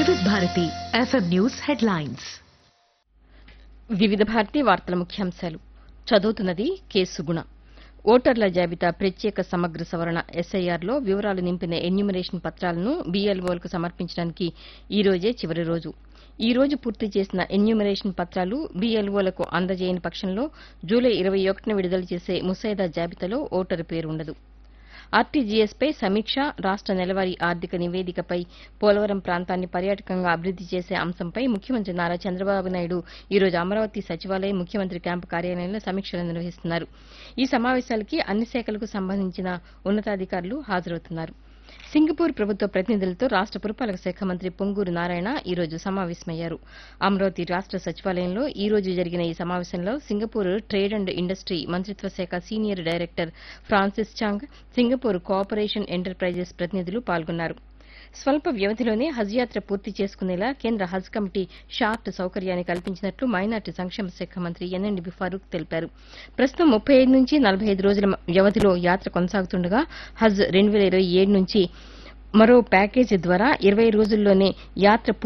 వివిధ Bharati FM news headlines వివిధ భారతి వార్తల ముఖ్యాంశాలు చదువుతున్నది కె సుగుణ ఓటర్ల జాబితా ప్రత్యేక సమగ్ర సవరణ ఎస్ఐఆర్లో వివరాలు నింపిన ఎన్యూమరేషన్ పత్రాలను బీఎల్ఓలకు సమర్పించడానికి ఈ రోజే చివరి రోజు ఈ రోజు పూర్తి చేసిన ఎన్యూమరేషన్ పత్రాలు బీఎల్ఓలకు అందజేయని పక్షంలో జూలై ఇరవై ఒకటిన విడుదల చేసే ముసాయిదా జాబితాలో ఓటరు పేరు ఉండదు ఆర్టీజీఎస్పై సమీక్ష రాష్ట నెలవారీ ఆర్థిక నివేదికపై పోలవరం ప్రాంతాన్ని పర్యాటకంగా అభివృద్ది చేసే అంశంపై ముఖ్యమంత్రి నారా చంద్రబాబు నాయుడు ఈ రోజు అమరావతి సచివాలయం ముఖ్యమంత్రి క్యాంపు కార్యాలయంలో సమీక్షలు నిర్వహిస్తున్నారు ఈ సమావేశాలకి అన్ని శాఖలకు సంబంధించిన ఉన్నతాధికారులు హాజరవుతున్నారు సింగపూర్ ప్రభుత్వ ప్రతినిధులతో రాష్ట పురపాలక శాఖ మంత్రి పొంగూరు నారాయణ ఈ రోజు సమావేశమయ్యారు అమరావతి రాష్ట సచివాలయంలో ఈ రోజు జరిగిన ఈ సమావేశంలో సింగపూర్ ట్రేడ్ అండ్ ఇండస్ట్రీ మంత్రిత్వ శాఖ senior director Francis Chang Singapore cooperation enterprises ప్రతినిధులు పాల్గొన్నారు స్వల్ప వ్యవధిలోనే హజ్ యాత్ర పూర్తి చేసుకునేలా కేంద్ర హజ్ కమిటీ షార్ట్ సౌకర్యాన్ని కల్పించినట్లు మైనార్టీ సంక్షేమ శాఖ మంత్రి ఎన్ఎండి ఫారూక్ తెలిపారు ప్రస్తుతం ముప్పై ఐదు నుంచి నలభై ఐదు రోజుల వ్యవధిలో యాత్ర కొనసాగుతుండగా హజ్ రెండు వేల ఇరవై ఏడు నుంచి మరో ప్యాకేజీ ద్వారా ఇరవై రోజుల్లోనే యాత్ర